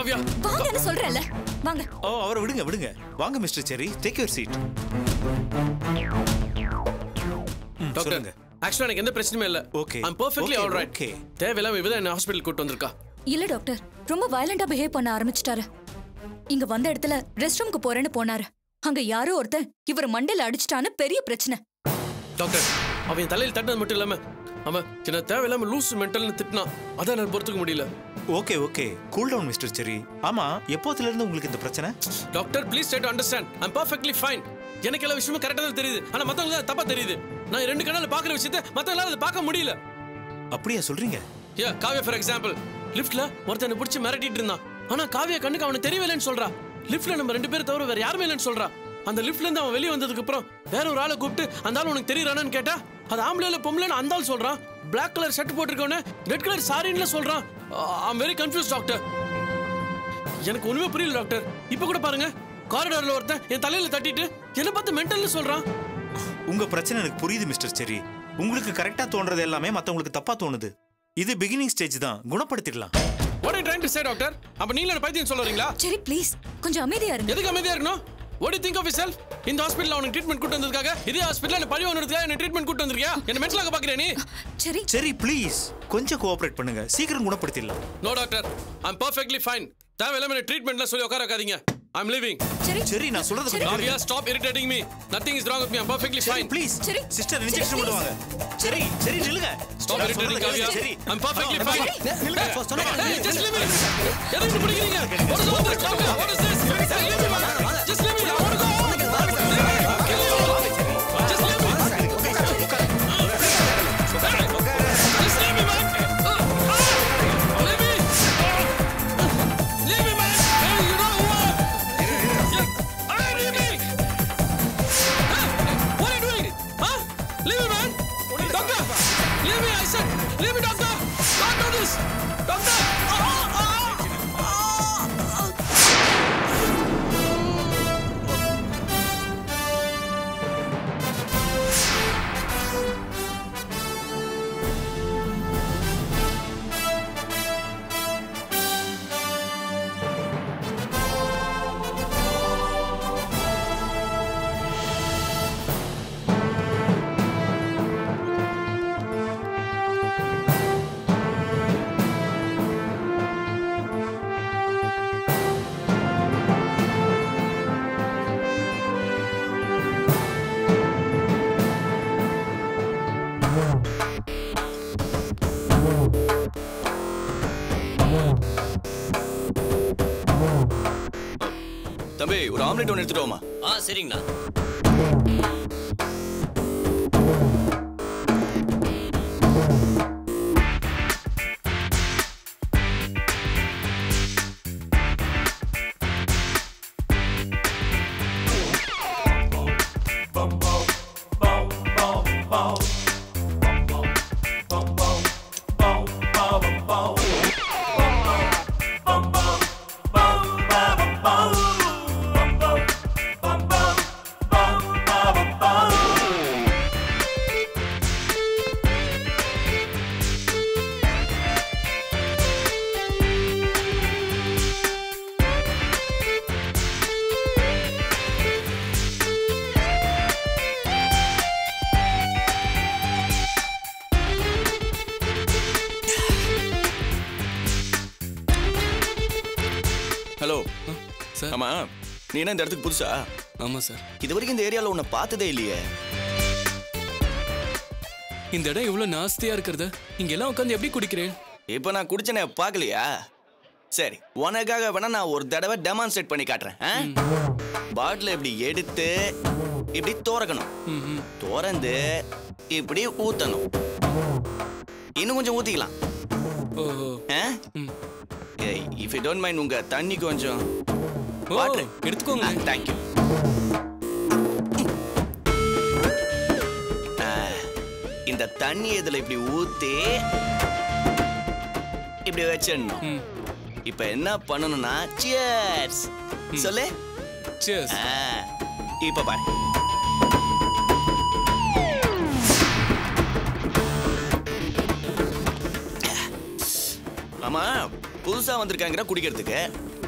காவ்யா வாங்கன்னு சொல்றேன்ல வாங்க ஓ அவரை விடுங்க விடுங்க வாங்க மிஸ்டர் செரி டேக் யுவர் சீட் டாக்டர் சொல்லுங்க ஆக்சுவலா எனக்கு எந்த பிரச்சனையும் இல்ல Okay. I'm perfectly Okay, all right okay. தேவையில்லாம இவதான் என்ன ஹாஸ்பிட்டல் கூட்டு வந்திருக்கா இல்ல டாக்டர் ரொம்ப வயலண்டா பிஹேவ் பண்ண ஆரம்பிச்சிட்டாரு இங்க வந்த இடத்துல ரெஸ்ட் ரூம்க்கு போறேன்னு போனாரு அங்க யாரோ ஒருத்தன் இவர் மண்டையில அடிச்சிட்டான்னு பெரிய பிரச்சனை டாக்டர் அவன் என் தலையில் தட்டினது மட்டும் இல்லாம அவன் என்ன தேவையில்லாம லூஸ் மென்டல்னு திட்டினான் அதான் என்னால பொறுத்துக்க முடியல okay okay cool down mister செரி ஆமா எப்போத்துல இருந்து உங்களுக்கு இந்த பிரச்சனை doctor please try to understand I'm perfectly fine எனக்கு எல்லா விஷயமும் கரெக்டா தான் தெரியுது ஆனா மத்தவங்களுக்கு தான் தப்பா தெரியுது நான் ரெண்டு கண்ணால பாக்குற விஷயத்தை மத்தவங்களால அதை பார்க்க முடியல அப்படியா சொல்றீங்க ஏ காவ்யா ஃபார் எக்ஸாம்பிள் லிஃப்ட்ல ஒருத்தனை பிடிச்சி மிரட்டிட்டு இருந்தான் ஆனா காவ்யா கண்ணுக்கு அவனுக்கு தெரியவே இல்லைன்னு சொல்றா லிஃப்ட்ல நம்ம ரெண்டு பேரும் தவிர வேற யாருமே இல்லைன்னு சொல்றா அந்த லிஃப்ட்ல இருந்து அவன் வெளியே வந்ததுக்கு அப்புறம் வேற ஒரு ஆளை கூப்பிட்டு அந்த ஆள் உனக்கு தெரியறானு கேட்டா அது ஆம்பளைல பொம்பளைன்னு அந்த ஆள் சொல்றான் பிளாக் கலர் ஷர்ட் போட்டிருக்கவன ரெட் கலர் சாரின்னு சொல்றான் ஐம் வெரி கன்ஃபியூஸ் டாக்டர் எனக்கு ஒண்ணுமே புரியல டாக்டர் இப்ப கூட பாருங்க காரிடார்ல ஒருத்தன் என் தலையில தட்டிட்டு என்ன பார்த்து மென்டல்னு சொல்றான் உங்க பிரச்சனை எனக்கு புரியுது மிஸ்டர் செரி உங்களுக்கு கரெக்டா தோன்றது எல்லாமே மத்தவங்களுக்கு தப்பா தோணுது இது பிகினிங் ஸ்டேஜ் தான் குணப்படுத்திடலாம் what I trying to say doctor அப்ப நீங்க என்ன பைத்தியம் சொல்றீங்களா சரி ப்ளீஸ் கொஞ்சம் அமைதியா இருங்க எதுக்கு அமைதியா இருக்கணும் what do you think of yourself இந்த ஹாஸ்பிடல்ல அவனுக்கு ட்ரீட்மெண்ட் கூட்டு வந்ததுக்காக இதே ஹாஸ்பிடல்ல என்ன பழி வாங்குறதுக்காக என்ன ட்ரீட்மெண்ட் கூட்டு வந்திருக்கியா என்ன மென்டலாக பாக்குறியா நீ சரி சரி ப்ளீஸ் கொஞ்சம் கோஆபரேட் பண்ணுங்க சீக்கிரம் குணப்படுத்திடலாம் no doctor I'm perfectly fine தேவையில்லாம என்ன ட்ரீட்மெண்ட்ல சொல்லி உட்கார வைக்காதீங்க ஐம் லிவிங் சரி சரி நான் சொல்றது சரி. கொஞ்சம் Kavya stop irritating me nothing is wrong with me I'm perfectly fine please சரி. சிஸ்டர் சரி, இன்ஜெக்ஷன் please. பண்ணுவாங்க சரி சரி நில்லுங்க ஸ்டாப் நான் இரிட்டேட்டிங் சொல்றது காவ்யா சரி ஐம் பெர்ஃபெக்ட்லி ஃபைன் நில்லுங்க சொன்னா ஜஸ்ட் லிவ் மீ எதுக்கு பிடிக்கிறீங்க what is all this Kavya what is this Hey, leave me, man. just leave me I want to go Kill you. Just leave me. Just leave me, man. Uh, ah, leave me. Leave me, man. Hey, you know who I am. Yeah. Hey, leave me. Hey, what are you doing? Huh? Leave me, man. Doctor, leave me, I said. Leave me, doctor. Don't do this. Doctor. Ah, ah, ah, ah. தம்பி ஒரு omelette ஒன்று எடுத்துட்டு வாமா ஆ சரிங்கண்ணா hello sir ஆமா நீ என்ன இந்த இடத்துக்கு புதுசா ஆமாம் சார் இது வரைக்கும் இந்த ஏரியால உன்னை பார்த்ததே இல்லையே இந்த இடம் இவ்வளோ நாஸ்தியாக இருக்கிறது இங்க எல்லாம் உட்காந்து எப்படி குடிக்கிறேன் இப்போ நான் குடிச்சனே பார்க்கலையா சரி உனக்காக வேணா நான் ஒரு தடவை டெமான்ஸ்ட்ரேட் பண்ணி காட்டுறேன் பாட்டில் இப்படி எடுத்து இப்படி திறக்கணும் ம் ம் திறந்து இப்படி ஊத்தணும் இன்னும் கொஞ்சம் ஊத்திக்கலாம் ஓஹோ ம் இஃப் யூ டோன்ட் மைண்ட் உங்க தண்ணி கொஞ்சம் ஓ Water. எடுத்துக்கோங்க தேங்க்யூ இந்த தண்ணி இதுல இப்படி ஊத்தி இப்படி வச்சிடணும் ம் இப்ப என்ன பண்ணணும்னா சியர்ஸ் சொல்லு சியர்ஸ் ஆ, இப்ப பாரு ஆமா புதுசா வந்திருக்காங்கிற குடிக்கிறதுக்கு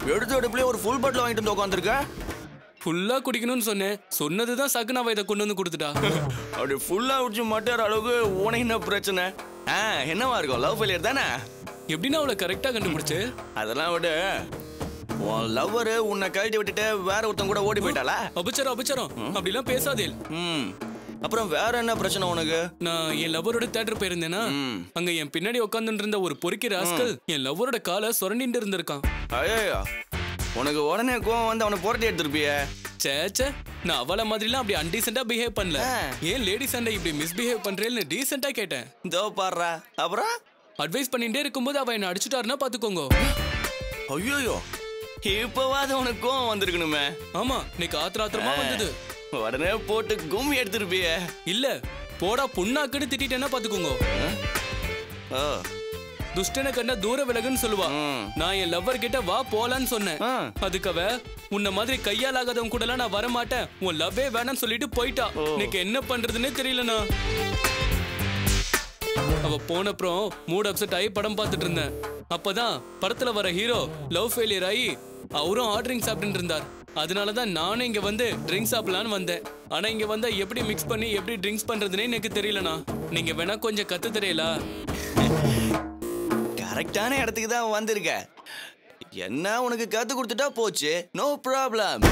எடுத்த அடுப்புலயே ஒரு ஃபுல் பாட்டில் வாங்கிட்டு வந்து உட்காந்துருக்க ஃபுல்லா குடிக்கணும்னு சொன்னேன் சொன்னதுதான் சகுனா இதை கொண்டு வந்து கொடுத்துட்டா அப்படி ஃபுல்லா குடிச்சு மாட்டேற அளவுக்கு உனக்கு என்ன பிரச்சனை ஆ என்னவா இருக்கும் லவ் ஃபெயிலியர் தானே எப்படின்னா அவளை கரெக்டா கண்டுபிடிச்சு அதெல்லாம் விடு உன் லவ்வர் உன்னை கழட்டி விட்டுட்டு வேற ஒருத்தன் கூட ஓடி போயிட்டாளா அபச்சரம் அபச்சரம் அப்படிலாம் பேசாதே ம் அப்புறம் வேற என்ன பிரச்சனை உனக்கு நான் என் லவ்வரோட தேட்டர் போயிருந்தேனா ம். அங்க என் பின்னாடி உட்காந்துட்டு இருந்த ஒரு பொறுக்கி ராஸ்கல் என் லவ்வரோட காலை சுரண்டிட்டு இருந்திருக்கான் ஐயோ உனக்கு உடனே கோவம் வந்து அவனை புரட்டி எடுத்திருப்பியே சேச்சே நான் அவள மாதிரிலாம் அப்படி அன்டீசெண்டா பிஹேவ் பண்ணல ஆ. ஏன் லேடி சண்டை இப்படி மிஸ்பிஹேவ் பண்றேன்னு டீசெண்டா கேட்டேன் இதோ பாடுறா அப்புறம் அட்வைஸ் பண்ணிட்டே இருக்கும்போது அவ என்ன அடிச்சுட்டாருன்னா பாத்துக்கோங்க ஐயோயோ இப்பவாது உனக்கு கோவம் வந்திருக்கணுமே ஆமா இன்னைக்கு ஆத்திர ஆத்திரமா வந்தது உடனே போட்டு கும்மி எடுத்திருப்பியே இல்ல போடா புண்ணாக்குன்னு திட்டிட்டேன்னா பாத்துக்கோங்க ஓ துஷ்டனை கண்டா தூர விலகுன்னு சொல்லுவா ம். நான் என் லவ்வர் கிட்ட வா போலான்னு சொன்னேன் ஆ. அதுக்கு அவ உன்ன மாதிரி கையால் ஆகாதவங்க கூட நான் வர மாட்டேன் உன் லவ்வே வேணாம்னு சொல்லிட்டு போயிட்டா எனக்கு என்ன பண்றதுன்னே தெரியலண்ணா அவ போனப்புறம் மூட் அப்செட் ஆகி படம் பார்த்துட்டு இருந்தேன் அப்பதான் படத்துல வர ஹீரோ லவ் ஃபெயிலியர் ஆகி அவரும் ஆர்டரிங் சாப்பிட்டு இருந்தார் அதனாலதான் நானும் இங்க வந்து ட்ரிங்க்ஸ் சாப்பிடலான்னு வந்தேன் ஆனா இங்க வந்தா எப்படி மிக்ஸ் பண்ணி எப்படி ட்ரிங்க்ஸ் பண்றதுன்னே எனக்கு தெரியலண்ணா நீங்க வேணா கொஞ்சம் கத்து தெரியலா கரெக்டான இடத்துக்கு தான் வந்திருக்க என்ன உனக்கு கத்து கொடுத்துட்டா போச்சு நோ ப்ராப்ளம்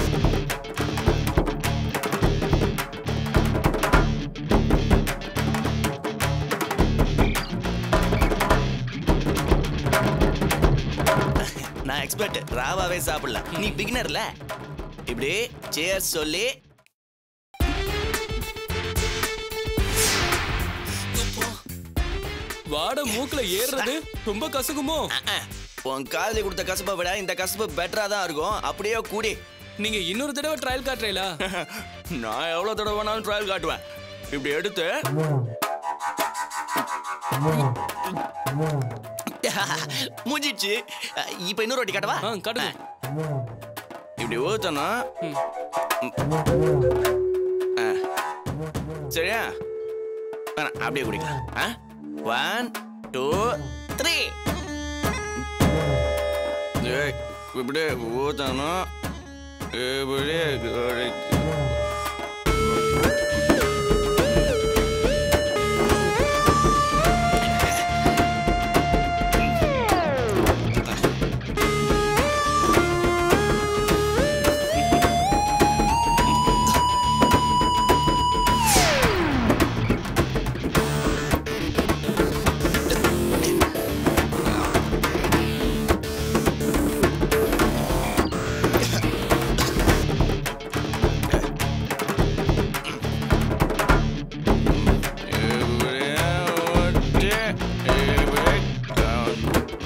நான் எக்ஸ்பர்ட் ராவாவே சாப்பிடலாம் நீ பிகினர்ல இப்படி சேர் சொல்லி வாட மூக்குல ஏறுறது ரொம்ப கசக்குமோ அஹ், உன் காதலி கொடுத்த கசப்பை விட இந்த கசப்பு பெட்டரா தான் இருக்கும் அப்படியே கூடி நீங்க இன்னொரு தடவை ட்ரையல் காட்டுறீங்களா நான் எவ்வளவு தடவை வேணாலும் ட்ரையல் காட்டுவேன் இப்படி எடுத்து முடிஞ்சிச்சு இப்ப இன்னொரு வாட்டி காட்டவா ஆ காட்டுங்க இப்படி ஊத்தனா சரியா வேணாம், அப்படியே குடிக்கலாம் ஒன் டூ த்ரீ இப்படி ஊத்தணும் இப்படி குடி- இப்படியே ஊத்தி, இப்படி down.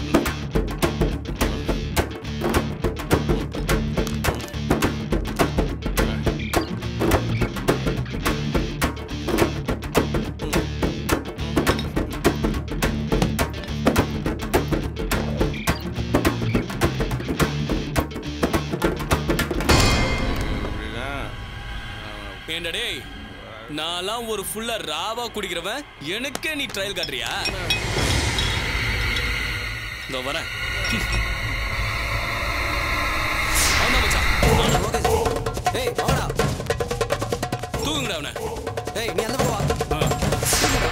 இப்படிதான். ஏண்டா டேய் நான்லாம் ஒரு ஃபுல்லா ராவா குடிக்கிறவன் எனக்கே நீ ட்ரையல் காட்டுறியா இதோ வரேன் ஆமா மச்சான் ஏய் வாடா தூங்குங்கடா அவனை ஏய் நீ அந்த பக்கம் வா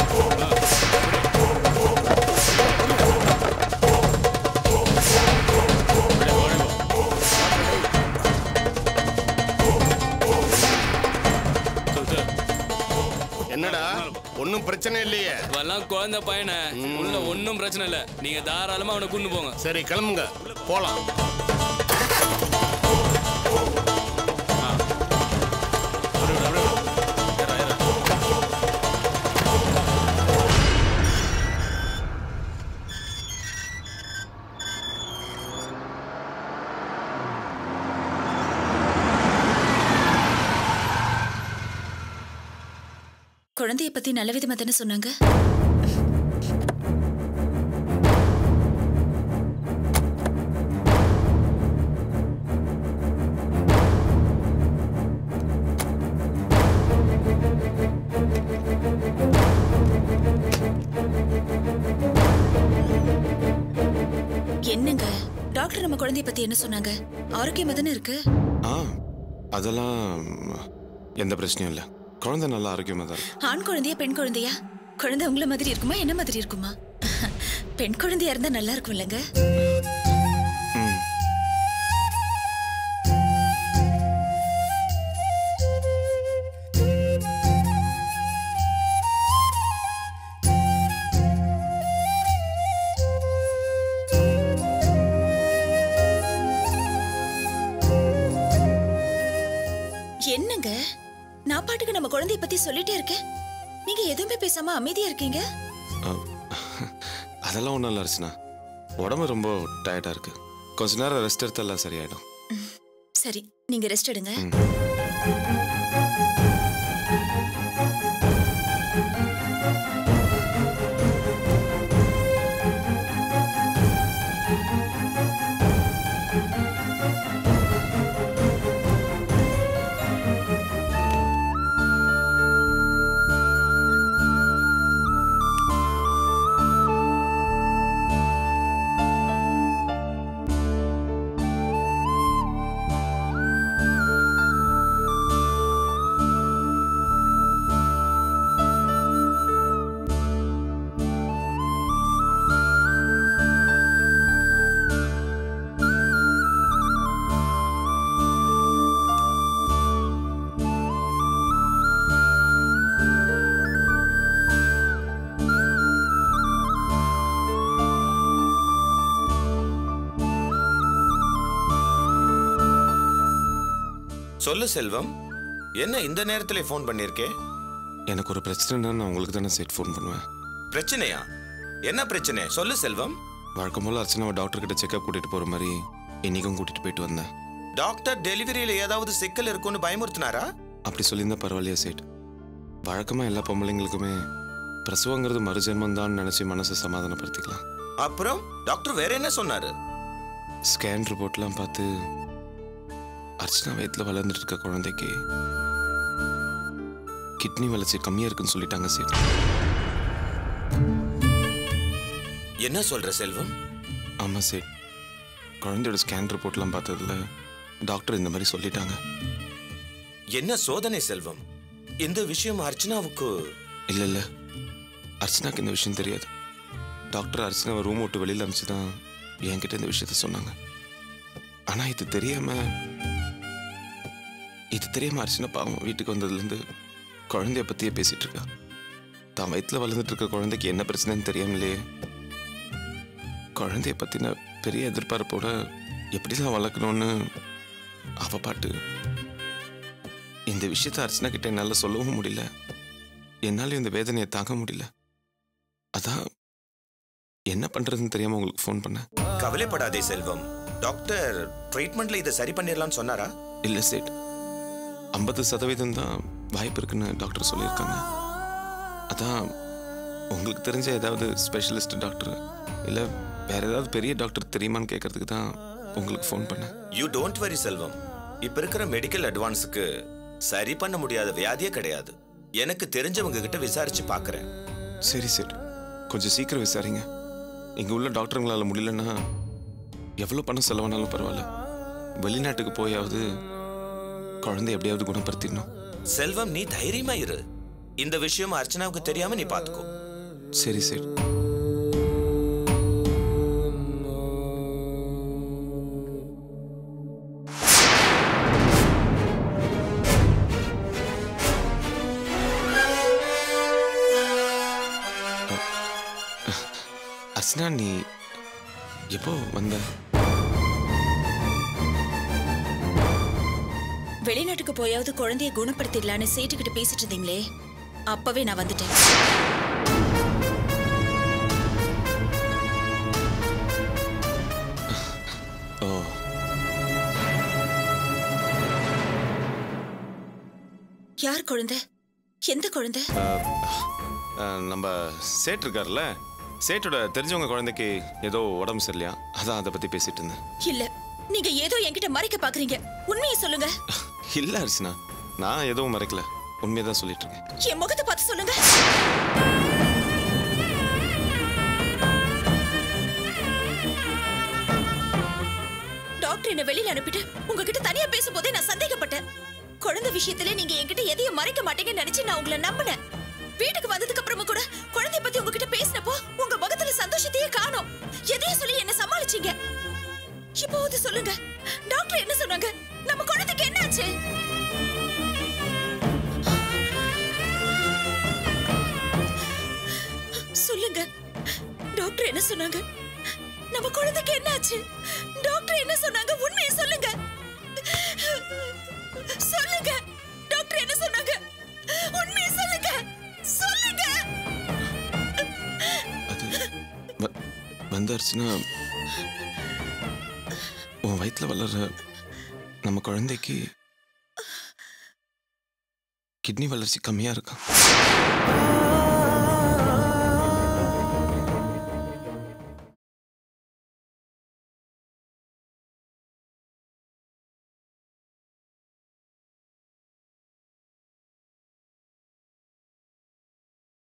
என்னடா ஒன்னும் பிரச்சனை இல்லையே இவெல்லாம் குழந்தை பையனை உள்ள ஒன்றும் பிரச்சனை இல்லை நீங்க தாராளமா அவனை கொண்டு போங்க சரி கிளம்புங்க போலாம் குழந்தைய பத்தி நல்ல விதமா தானே சொன்னாங்க என்னங்க டாக்டர் நம்ம குழந்தைய பத்தி என்ன சொன்னாங்க ஆரோக்கியமா தானே இருக்கு ஆ அதெல்லாம் எந்த பிரச்சனையும் இல்லை குழந்தை நல்லா ஆரோக்கியமாக தான் இருக்கு ஆண் குழந்தையா பெண் குழந்தையா குழந்தை உங்கள மாதிரி இருக்குமா என்ன மாதிரி இருக்குமா பெண் குழந்தையா இருந்தா நல்லா இருக்கும் இல்லைங்க ம் என்னங்க நான் பாட்டுக்கு நம்ம குழந்தைய பத்தி சொல்லிட்டே இருக்கேன் நீங்க எதுவுமே பேசாம அமைதியா இருக்கீங்க ஆ, அதெல்லாம் ஒன்றும் இல்லை அர்ச்சனா உடம்பு ரொம்ப டயர்டாக இருக்கு கொஞ்ச நேரம் ரெஸ்ட் எடுத்தாலாம் சரியாயிடும் சரி நீங்க ரெஸ்ட் எடுங்க ம் சொல்லு செல்வம் என்ன இந்த நேரத்துல ஃபோன் பண்ணிருக்கே எனக்கு ஒரு பிரச்சனைனா நான் உங்களுக்கு தானே செட் ஃபோன் பண்ணுவேன் பிரச்சனையா என்ன பிரச்சனை சொல்லு செல்வம் வழக்கம் போல் அர்ச்சனாவை டாக்டர் கிட்ட செக்அப் கூட்டிட்டு போற மாதிரி இன்னைக்கும் கூட்டிட்டு போயிட்டு வந்தேன் டாக்டர் டெலிவரியில ஏதாவது சிக்கல் இருக்குன்னு பயமுறுத்தினாரா அப்படி சொல்லியிருந்தா பரவாயில்லையா சேட் வழக்கமா எல்லா பொம்பளைங்களுக்குமே பிரசவங்கிறது மறுஜென்மம் தான் நினைச்சு மனசை சமாதானப்படுத்திக்கலாம் அப்புறம் டாக்டர் வேற என்ன சொன்னாரு ஸ்கேன் ரிப்போர்ட்லாம் பார்த்து அர்ச்சனா வயித்துல வளர்ந்துட்டு இருக்க குழந்தைக்கு கிட்னி வளர்ச்சி கம்மியா இருக்குன்னு சொல்லிட்டாங்க சேட் என்ன சொல்ற செல்வம் ஆமா சேட் குழந்தையோட ஸ்கேன் ரிப்போர்ட்லாம் பார்த்ததுல டாக்டர் இந்த மாதிரி சொல்லிட்டாங்க என்ன சோதனை செல்வம் இந்த விஷயம் அர்ச்சனாவுக்கு இல்ல இல்ல அர்ச்சனாக்கு இந்த விஷயம் தெரியாது டாக்டர் அர்ச்சனாவை ரூம் விட்டு வெளியில அனுப்பிச்சு தான் என்கிட்ட இந்த விஷயத்த சொன்னாங்க ஆனா இது தெரியாம இது தெரியாம அர்ச்சனா பாவம் வீட்டுக்கு வந்ததுலேருந்து குழந்தைய பத்தியே பேசிட்டு இருக்கா தான் வயித்துல வளர்ந்துட்டு இருக்க குழந்தைக்கு என்ன பிரச்சனைன்னு தெரியாமலே குழந்தைய பத்தின பெரிய எதிர்பார்ப்போட எப்படிலாம் வளர்க்கணும்னு அவ பாட்டு இந்த விஷயத்த அர்ச்சனா கிட்ட என்னால சொல்லவும் முடியல என்னால இந்த வேதனையை தாங்க முடியல அதான் என்ன பண்றதுன்னு தெரியாம உங்களுக்கு ஃபோன் பண்ணேன் கவலைப்படாதே செல்வம் டாக்டர் ட்ரீட்மெண்ட்ல இதை சரி பண்ணிடலாம்னு சொன்னாரா இல்ல சேட் ஐம்பது சதவீதம் தான் வாய்ப்பு இருக்குன்னு டாக்டர் சொல்லியிருக்காங்க அதான் உங்களுக்கு தெரிஞ்ச ஏதாவது ஸ்பெஷலிஸ்ட் டாக்டர் இல்ல வேற ஏதாவது பெரிய டாக்டர் தெரியுமான்னு கேட்கறதுக்கு தான் உங்களுக்கு ஃபோன் பண்ணேன் யூ டோன்ட் வரி செல்வம் இப்ப இருக்கிற மெடிக்கல் அட்வான்ஸுக்கு சரி பண்ண முடியாத வியாதியே கிடையாது எனக்கு தெரிஞ்சவங்க கிட்ட விசாரிச்சு பார்க்கறேன் சரி சரி கொஞ்சம் சீக்கிரம் விசாரிங்க இங்க உள்ள டாக்டருங்களால முடியலன்னா எவ்வளவு பணம் செலவானாலும் பரவாயில்ல வெளிநாட்டுக்கு போயாவது குழந்தை எப்படியாவது குணப்படுத்திடணும் செல்வம் நீ தைரியமா இரு இந்த விஷயம் அர்ச்சனாவுக்கு தெரியாம நீ பாத்துக்கோ சரி சரி அஸ்னா நீ எப்போ வந்த வெளிநாட்டுக்கு போயாவது குழந்தைய குணப்படுத்திடலான்னு சேட்டுக்கிட்ட பேசிட்டு இருந்தீங்களே அப்பவே நான் வந்துட்டேன் ஓ யார் குழந்தை எந்த குழந்தை அஹ், நம்ம சேட் இருக்கார்ல சேட்டோட தெரிஞ்சவங்க குழந்தைக்கு ஏதோ உடம்பு சரியில்லையா அதான் அதை பத்தி பேசிட்டு இருந்தேன் இல்ல நீங்க ஏதோ என்கிட்ட மறைக்க பாக்குறீங்க உண்மையை சொல்லுங்க இல்ல அர்ச்சனா நான் எதுவும் மறைக்கல உண்மையை தான் சொல்லிட்டு இருக்கேன் என் முகத்தை பார்த்து சொல்லுங்க டாக்டர் என்ன வெளியில அனுப்பிட்டு உங்ககிட்ட தனியா பேசும்போதே நான் சந்தேகப்பட்டேன் குழந்தை விஷயத்துல நீங்க என்கிட்ட எதையும் மறைக்க மாட்டீங்கன்னு நினைச்சு நான் உங்களை நம்பினேன் வீட்டுக்கு வந்ததுக்கு அப்புறமா கூட குழந்தைய பத்தி உங்ககிட்ட பேசினப்போ உங்க முகத்துல சந்தோஷத்தையே காணோம் எதையும் சொல்லி என்ன சமாளிச்சீங்க இப்போது சொல்லுங்க டாக்டர் என்ன சொன்னாங்க நம்ம குழந்தைக்கு என்னாச்சு சொல்லுங்க டாக்டர் என்ன சொன்னாங்க நம்ம குழந்தைக்கு என்னாச்சு டாக்டர் என்ன சொன்னாங்க உண்மையை சொல்லுங்க சொல்லுங்க டாக்டர் என்ன சொன்னாங்க உண்மையை சொல்லுங்க சொல்லுங்க வ- வந்து அர்ச்சனா உன் வயிற்றுல வளர்ற நம்ம குழந்தைக்கு கிட்னி வளர்ச்சி கம்மியா இருக்கா